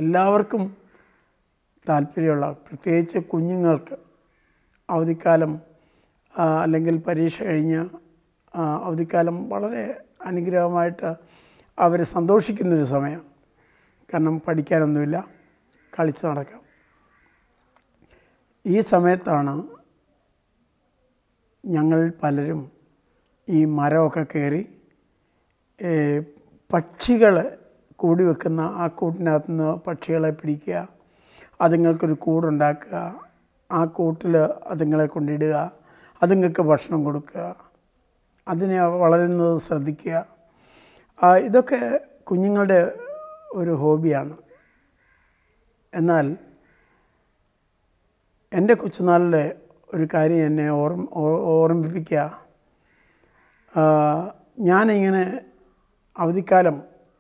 എല്ലാവർക്കും താല്പര്യമുള്ള പ്രത്യേകിച്ച് കുഞ്ഞുങ്ങൾക്ക് അവധിക്കാലം ആ, അല്ലെങ്കിൽ പരീക്ഷ കഴിഞ്ഞ് ആ, അവധിക്കാലം വളരെ അനുഗ്രഹമായിട്ട് അവർ സന്തോഷിക്കുന്നൊരു സമയം കാരണം പഠിക്കാനൊന്നുമില്ല കളിച്ച് നടക്കാം ഈ സമയത്താണ് ഞങ്ങൾ പലരും ഈ മരമൊക്കെ കയറി പക്ഷികൾ കൂടി വെക്കുന്ന ആ കൂട്ടിനകത്ത് നിന്ന് പക്ഷികളെ പിടിക്കുക അതുങ്ങൾക്കൊരു കൂടുണ്ടാക്കുക ആ കൂട്ടിൽ അതുങ്ങളെ കൊണ്ടിടുക അതുങ്ങൾക്ക് ഭക്ഷണം കൊടുക്കുക അതിനെ വളരുന്നത് ശ്രദ്ധിക്കുക ആ, ഇതൊക്കെ കുഞ്ഞുങ്ങളുടെ ഒരു ഹോബിയാണ് എന്നാൽ എൻ്റെ കൊച്ചുനാളിലെ ഒരു കാര്യം എന്നെ ഓർമ്മ ഓ- ഓർമ്മിപ്പിക്കുക ആ, ഞാനിങ്ങനെ അവധിക്കാലം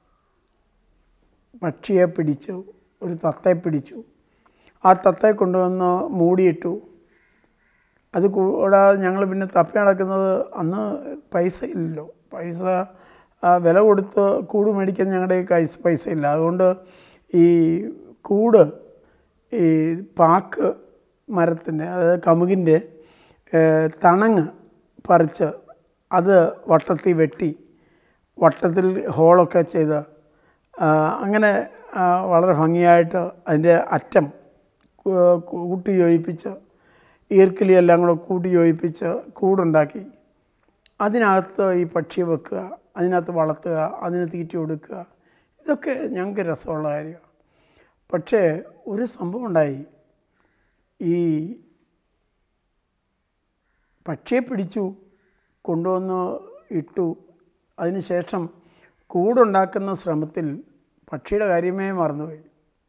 പക്ഷിയെ പിടിച്ചു ഒരു തത്തയെ പിടിച്ചു ആ തത്തയെ കൊണ്ടുവന്ന് മൂടിയിട്ടു അത് കൂടാതെ ഞങ്ങൾ പിന്നെ തപ്പി നടക്കുന്നത് അന്ന് പൈസ ഇല്ലല്ലോ പൈസ ആ, വില കൊടുത്ത് കൂട് മേടിക്കാൻ ഞങ്ങളുടെ കൈ പൈസ ഇല്ല അതുകൊണ്ട് ഈ കൂട് ഈ പാക്ക് മരത്തിൻ്റെ അതായത് കമുകിൻ്റെ ഏഹ്, തണങ്ങ് പറിച്ച് അത് വട്ടത്തിൽ വെട്ടി വട്ടത്തിൽ ഹോളൊക്കെ ചെയ്ത് ആ, അങ്ങനെ ആ, വളരെ ഭംഗിയായിട്ട് അതിൻ്റെ അറ്റം കൂ- കൂട്ടി യോജിപ്പിച്ച് ഈർക്കിലി എല്ലാം കൂടെ കൂട്ടി യോജിപ്പിച്ച് കൂടുണ്ടാക്കി അതിനകത്ത് ഈ പക്ഷിയെ വെക്കുക അതിനകത്ത് വളർത്തുക അതിന് തീറ്റ കൊടുക്കുക ഇതൊക്കെ ഞങ്ങൾക്ക് രസമുള്ള കാര്യമാണ് പക്ഷേ ഒരു സംഭവം ഉണ്ടായി ഈ പക്ഷിയെ പിടിച്ചു കൊണ്ടുവന്ന് ഇട്ടു അതിനുശേഷം കൂടുണ്ടാക്കുന്ന ശ്രമത്തിൽ പക്ഷിയുടെ കാര്യമേ മറന്നുപോയി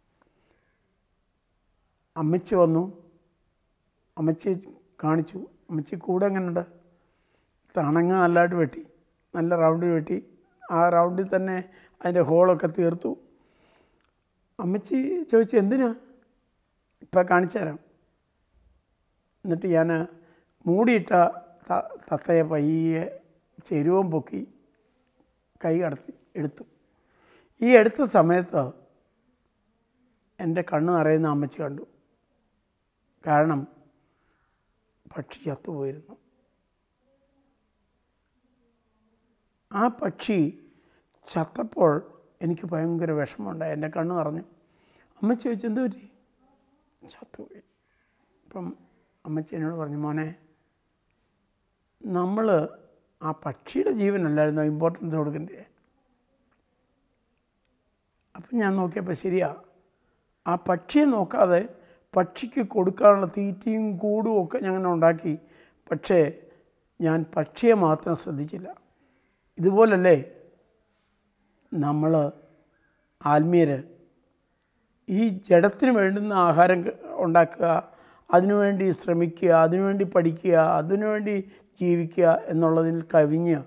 അമ്മച്ചി വന്നു അമ്മച്ചി കാണിച്ചു അമ്മച്ചി കൂടെ എങ്ങനെയുണ്ട് തണങ്ങ നല്ലതായിട്ട് വെട്ടി നല്ല റൗണ്ട് വെട്ടി ആ റൗണ്ടിൽ തന്നെ അതിൻ്റെ ഹോളൊക്കെ തീർത്തു അമ്മച്ചി ചോദിച്ചു എന്തിനാ ഇപ്പം കാണിച്ചു തരാം എന്നിട്ട് ഞാൻ മൂടിയിട്ട ത- തത്തയെ പയ്യെ ചെരുവം പൊക്കി കൈ കടത്തി എടുത്തു ഈ എടുത്ത സമയത്ത് എൻ്റെ കണ്ണ് നിറയുന്ന അമ്മച്ചി കണ്ടു കാരണം പക്ഷി ചത്തുപോയിരുന്നു ആ പക്ഷി ചത്തപ്പോൾ എനിക്ക് ഭയങ്കര വിഷമമുണ്ടായി എൻ്റെ കണ്ണ് നിറഞ്ഞു അമ്മച്ചി ചോദിച്ചു എന്ത് പറ്റി ചത്തുപോയി അപ്പം അമ്മച്ചി എന്നോട് പറഞ്ഞു മോനെ നമ്മൾ ആ പക്ഷിയുടെ ജീവനല്ലായിരുന്നു ഇമ്പോർട്ടൻസ് കൊടുക്കണ്ടേ അപ്പം ഞാൻ നോക്കിയപ്പോൾ ശരിയാ ആ പക്ഷിയെ നോക്കാതെ പക്ഷിക്ക് കൊടുക്കാനുള്ള തീറ്റയും കൂടും ഒക്കെ ഞാൻ ഉണ്ടാക്കി പക്ഷേ ഞാൻ പക്ഷിയെ മാത്രം ശ്രദ്ധിച്ചില്ല ഇതുപോലല്ലേ നമ്മൾ ആത്മീയർ ഈ ജഡത്തിന് വേണ്ടുന്ന ആഹാരം ക- ഉണ്ടാക്കുക അതിനുവേണ്ടി ശ്രമിക്കുക അതിനുവേണ്ടി പഠിക്കുക അതിനുവേണ്ടി ജീവിക്കുക എന്നുള്ളതിൽ കവിഞ്ഞ്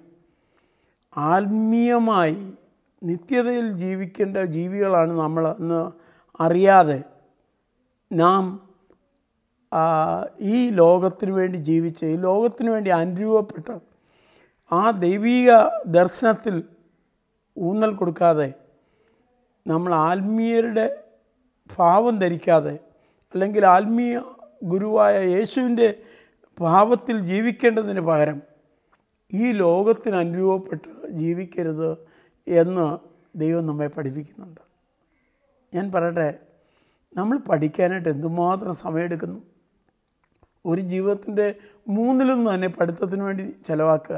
ആത്മീയമായി നിത്യതയിൽ ജീവിക്കേണ്ട ജീവികളാണ് നമ്മൾ എന്ന് അറിയാതെ നാം ആ, ഈ ലോകത്തിന് വേണ്ടി ജീവിച്ച് ഈ ലോകത്തിന് വേണ്ടി അനുരൂപപ്പെട്ട് ആ ദൈവീക ദർശനത്തിൽ ഊന്നൽ കൊടുക്കാതെ നമ്മൾ ആത്മീയരുടെ ഭാവം ധരിക്കാതെ അല്ലെങ്കിൽ ആത്മീയ ഗുരുവായ യേശുവിൻ്റെ ഭാവത്തിൽ ജീവിക്കേണ്ടതിന് പകരം ഈ ലോകത്തിന് അനുരൂപപ്പെട്ട് ജീവിക്കരുത് എന്ന് ദൈവം നമ്മെ പഠിപ്പിക്കുന്നുണ്ട് ഞാൻ പറയട്ടെ നമ്മൾ പഠിക്കാനായിട്ട് എന്തുമാത്രം സമയമെടുക്കുന്നു ഒരു ജീവിതത്തിൻ്റെ മൂന്നിലൊന്ന് തന്നെ പഠിത്തത്തിന് വേണ്ടി ചിലവാക്കുക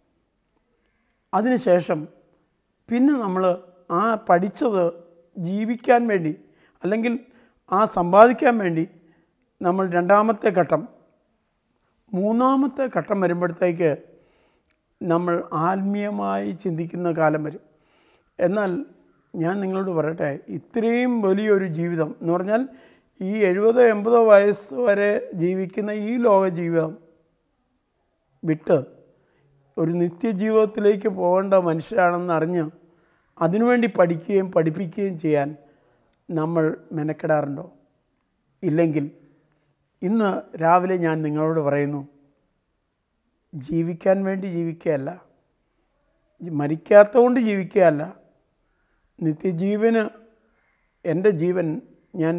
അതിനുശേഷം പിന്നെ നമ്മൾ ആ പഠിച്ചത് ജീവിക്കാൻ വേണ്ടി അല്ലെങ്കിൽ ആ സമ്പാദിക്കാൻ വേണ്ടി നമ്മൾ രണ്ടാമത്തെ ഘട്ടം മൂന്നാമത്തെ ഘട്ടം വരുമ്പോഴത്തേക്ക് നമ്മൾ ആത്മീയമായി ചിന്തിക്കുന്ന കാലം വരും എന്നാൽ ഞാൻ നിങ്ങളോട് പറയട്ടെ ഇത്രയും വലിയൊരു ജീവിതം എന്ന് പറഞ്ഞാൽ ഈ എഴുപതോ എൺപതോ വയസ്സ് വരെ ജീവിക്കുന്ന ഈ ലോക ജീവിതം വിട്ട് ഒരു നിത്യജീവിതത്തിലേക്ക് പോകേണ്ട മനുഷ്യരാണെന്ന് അറിഞ്ഞ് അതിനുവേണ്ടി പഠിക്കുകയും പഠിപ്പിക്കുകയും ചെയ്യാൻ നമ്മൾ മെനക്കെടാറുണ്ടോ ഇല്ലെങ്കിൽ ഇന്ന് രാവിലെ ഞാൻ നിങ്ങളോട് പറയുന്നു ജീവിക്കാൻ വേണ്ടി ജീവിക്കുകയല്ല മരിക്കാത്തതുകൊണ്ട് ജീവിക്കുകയല്ല നിത്യജീവന് എൻ്റെ ജീവൻ ഞാൻ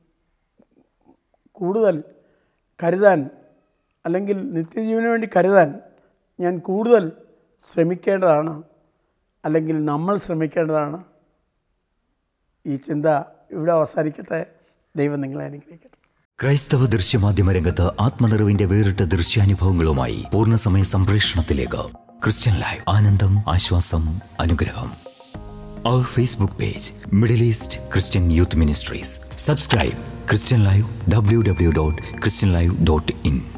കൂടുതൽ കരുതാൻ അല്ലെങ്കിൽ നിത്യജീവന് വേണ്ടി കരുതാൻ ഞാൻ കൂടുതൽ ശ്രമിക്കേണ്ടതാണ് അല്ലെങ്കിൽ നമ്മൾ ശ്രമിക്കേണ്ടതാണ് ഈ ചിന്ത ഇവിടെ അവസാനിക്കട്ടെ ദൈവം നിങ്ങളെ അനുഗ്രഹിക്കട്ടെ ക്രൈസ്തവ ദൃശ്യമാധ്യമ രംഗത്ത് ആത്മനിറവിന്റെ വേറിട്ട ദൃശ്യാനുഭവങ്ങളുമായി പൂർണ്ണസമയ സംപ്രേഷണത്തിലേക്ക് ക്രിസ്ത്യൻ ലൈവ് ആനന്ദം ആശ്വാസം അനുഗ്രഹം അവർ Facebook page Middle East Christian youth ministries subscribe Christian live W W dot Christian live dot in